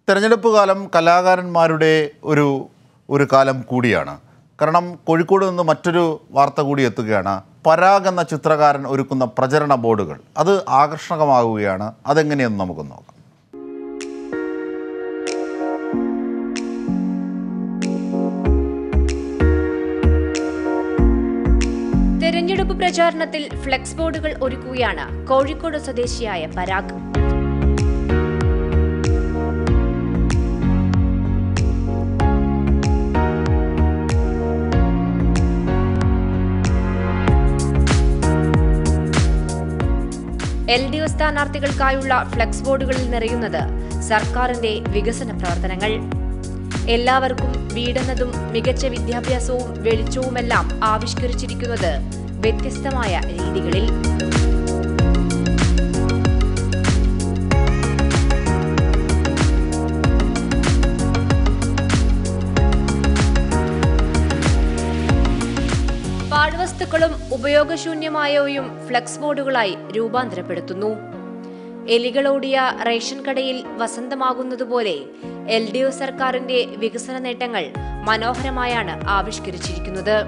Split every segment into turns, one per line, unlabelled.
തെരഞ്ഞെടുപ്പ് കാലം കലാകാരന്മാരുടെ ഒരു ഒരു കാലം കൂടിയാണ് കാരണം കോഴിക്കോട് നിന്ന് മറ്റൊരു വാർത്ത കൂടി എത്തുകയാണ് പരാഗ് എന്ന ചിത്രകാരൻ ഒരുക്കുന്ന പ്രചരണ ബോർഡുകൾ അത് ആകർഷകമാകുകയാണ് അതെങ്ങനെയെന്ന് നമുക്ക് നോക്കാം
തെരഞ്ഞെടുപ്പ് പ്രചാരണത്തിൽ ഫ്ലെക്സ് ബോർഡുകൾ ഒരുക്കുകയാണ് കോഴിക്കോട് സ്വദേശിയായ പരാഗ് എൽ ഡി എഫ് സ്ഥാനാർത്ഥികൾക്കായുള്ള ഫ്ലെക്സ് ബോർഡുകളിൽ നിറയുന്നത് സർക്കാരിന്റെ വികസന പ്രവർത്തനങ്ങൾ എല്ലാവർക്കും വീടെന്നതും മികച്ച വിദ്യാഭ്യാസവും വെളിച്ചവുമെല്ലാം ആവിഷ്കരിച്ചിരിക്കുന്നത് വ്യത്യസ്തമായ രീതികളിൽ പാഴ്വസ്തുക്കളും ഉപയോഗശൂന്യമായവയും ഫ്ലെക്സ് ബോർഡുകളായി രൂപാന്തരപ്പെടുത്തുന്നു എലികളോടിയ റേഷൻ കടയിൽ വസന്തമാകുന്നതുപോലെ എൽ ഡി എഫ് സർക്കാരിന്റെ വികസന നേട്ടങ്ങൾ മനോഹരമായാണ് ആവിഷ്കരിച്ചിരിക്കുന്നത്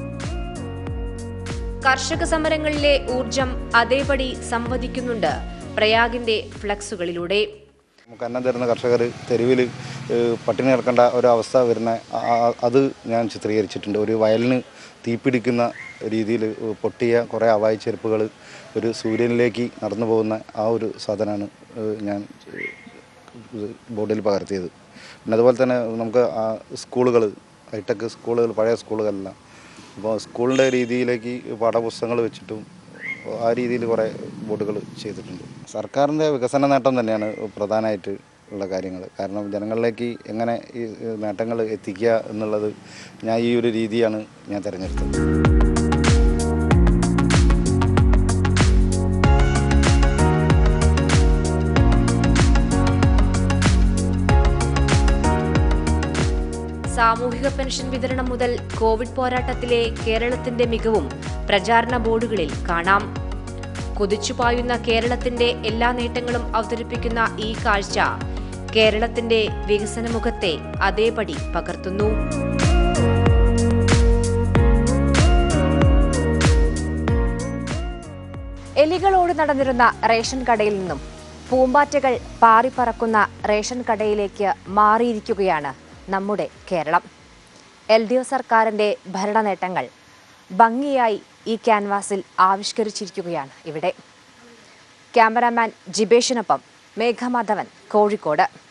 കർഷക സമരങ്ങളിലെ ഊർജം അതേപടി സംവദിക്കുന്നുണ്ട് പ്രയാഗിന്റെ ഫ്ലക്സുകളിലൂടെ
നമുക്ക് അന്നം തരുന്ന കർഷകർ തെരുവിൽ പട്ടിണി കിടക്കേണ്ട ഒരവസ്ഥ വരുന്ന ആ- ആ- അത് ഞാൻ ചിത്രീകരിച്ചിട്ടുണ്ട് ഒരു വയലിന് തീപിടിക്കുന്ന രീതിയിൽ പൊട്ടിയ കുറേ അവായി ചെരുപ്പുകൾ ഒരു സൂര്യനിലേക്ക് നടന്നു പോകുന്ന ആ ഒരു സാധനമാണ് ഏഹ്, ഞാൻ ഇത് ബോർഡിൽ പകർത്തിയത് പിന്നെ അതുപോലെ തന്നെ നമുക്ക് ആ സ്കൂളുകൾ ഹൈടെക് സ്കൂളുകൾ പഴയ സ്കൂളുകളെല്ലാം അപ്പോൾ സ്കൂളിൻ്റെ രീതിയിലേക്ക് പാഠപുസ്തകങ്ങൾ വെച്ചിട്ടും ആ രീതിയിൽ കുറേ ബോർഡുകൾ ചെയ്തിട്ടുണ്ട് സർക്കാരിൻ്റെ വികസന നേട്ടം തന്നെയാണ് പ്രധാനമായിട്ട് ഉള്ള കാര്യങ്ങൾ കാരണം ജനങ്ങളിലേക്ക് എങ്ങനെ ഈ നേട്ടങ്ങൾ എത്തിക്കുക എന്നുള്ളത് ഞാൻ ഈ ഒരു രീതിയാണ് ഞാൻ തിരഞ്ഞെടുത്തത്
സാമൂഹിക പെൻഷൻ വിതരണം മുതൽ കോവിഡ് പോരാട്ടത്തിലെ കേരളത്തിന്റെ മികവും പ്രചാരണ ബോർഡുകളിൽ കാണാം കുതിച്ചുപായുന്ന കേരളത്തിന്റെ എല്ലാ നേട്ടങ്ങളും അവതരിപ്പിക്കുന്ന ഈ കാഴ്ച കേരളത്തിന്റെ വികസന മുഖത്തെ അതേപടി പകർത്തുന്നു എലികളോട് നടന്നിരുന്ന റേഷൻ കടയിൽ നിന്നും പൂമ്പാറ്റകൾ പാറിപ്പറക്കുന്ന റേഷൻ കടയിലേക്ക് മാറിയിരിക്കുകയാണ് നമ്മുടെ കേരളം എൽ ഡി എഫ് സർക്കാരിൻ്റെ ഭരണ നേട്ടങ്ങൾ ഭംഗിയായി ഈ ക്യാൻവാസിൽ ആവിഷ്കരിച്ചിരിക്കുകയാണ് ഇവിടെ ക്യാമറാമാൻ ജിബേഷിനൊപ്പം മേഘമാധവൻ കോഴിക്കോട്